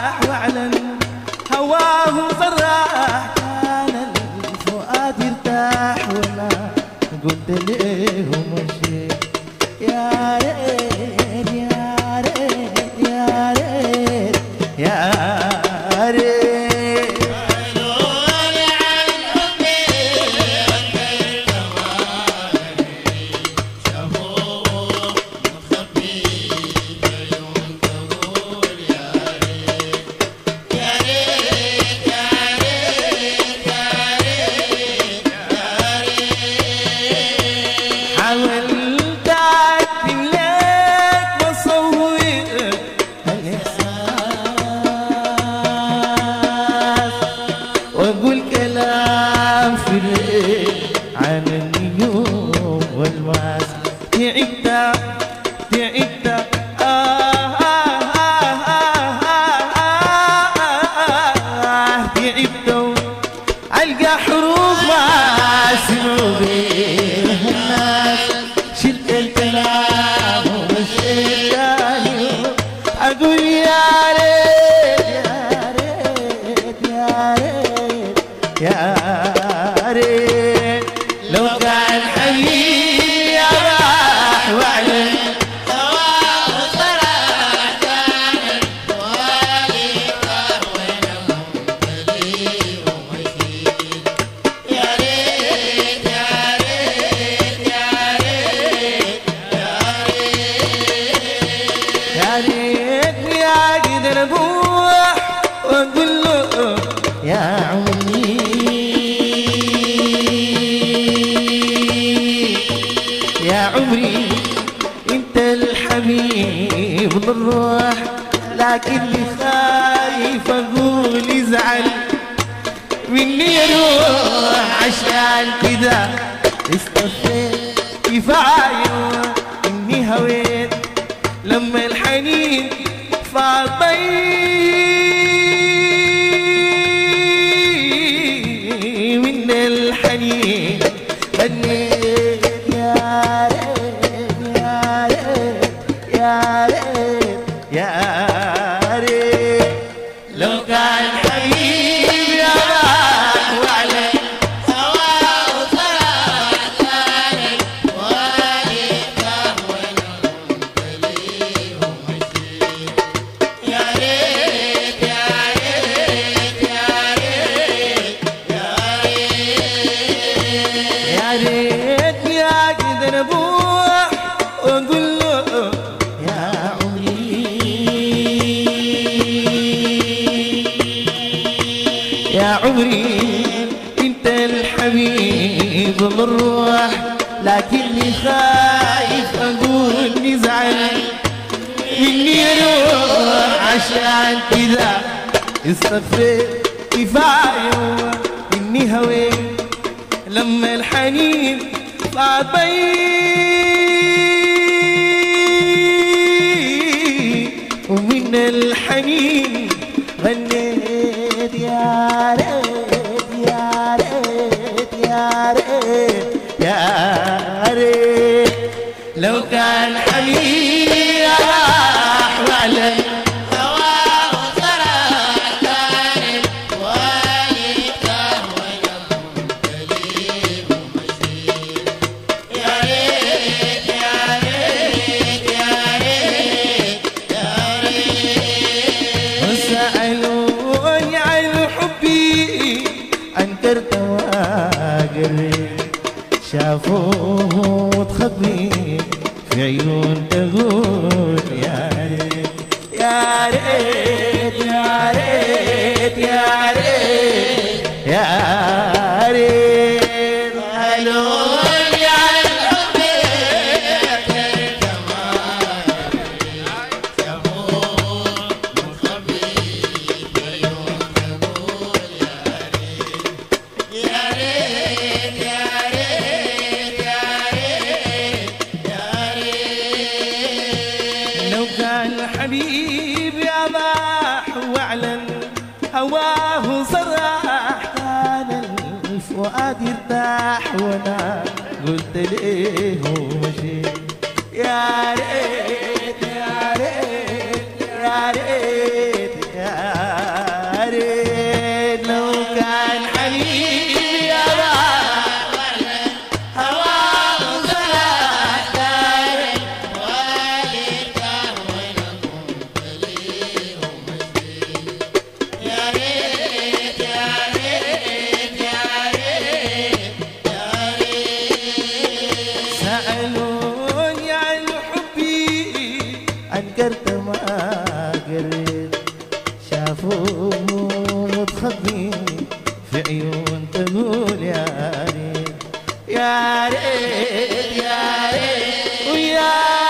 راح واعلن هواه صراح كان الفؤاد ارتاح وانا قلت ليه مشي يا ريت يا ريت يا ريت يا ريت حاولت أكتب لك وأصور الإحساس وأقول كلام في الليل عن النجوم والماس تعبت تعبت آه آه آه آه آه آه تعبت ألقى حروف ما سمعوا بيها الناس شلت الكلام ومشيت تاني أقول يا ريت يا ريت يا ريت يا ريت لو كان حبيبي يا راح وعلي يا ريتني اقدر اروح واقول له يا عمري يا عمري انت الحبيب للروح لكني خايف اقول يزعل مني اروح عشان كذا استفيت كفايه اني هويت لما الحنين فاضي من الحنين غنيت يا ريت يا ريت يا ريت يا ريت لو كان حبيبي يا راح وعلي يا ريتني اقدر اروح واقول له يا عمري يا عمري انت الحبيب بالروح لكني خايف اقول نزعل مني اروح عشان كذا استفيت كفايه اني هويت لما الحنين طلع بي ومن الحنين غنيت يا ريت يا ريت يا ريت يا ريت لو كان حبيبي راح وعلي وسألوني عن حبي أنكرت وأقرب شافوه متخبي في عيون تقول يا ريت يا ريت يا ريت يا ريت يا ريت سألوني عن حبي لو كان حبيبي أباح واعلن هواه صراح كان الفؤاد يرتاح وانا قلت ليه مشي يا ريت يا ريت يا ريت يا في عيون تقول يا ريت يا ريت يا ريت ويا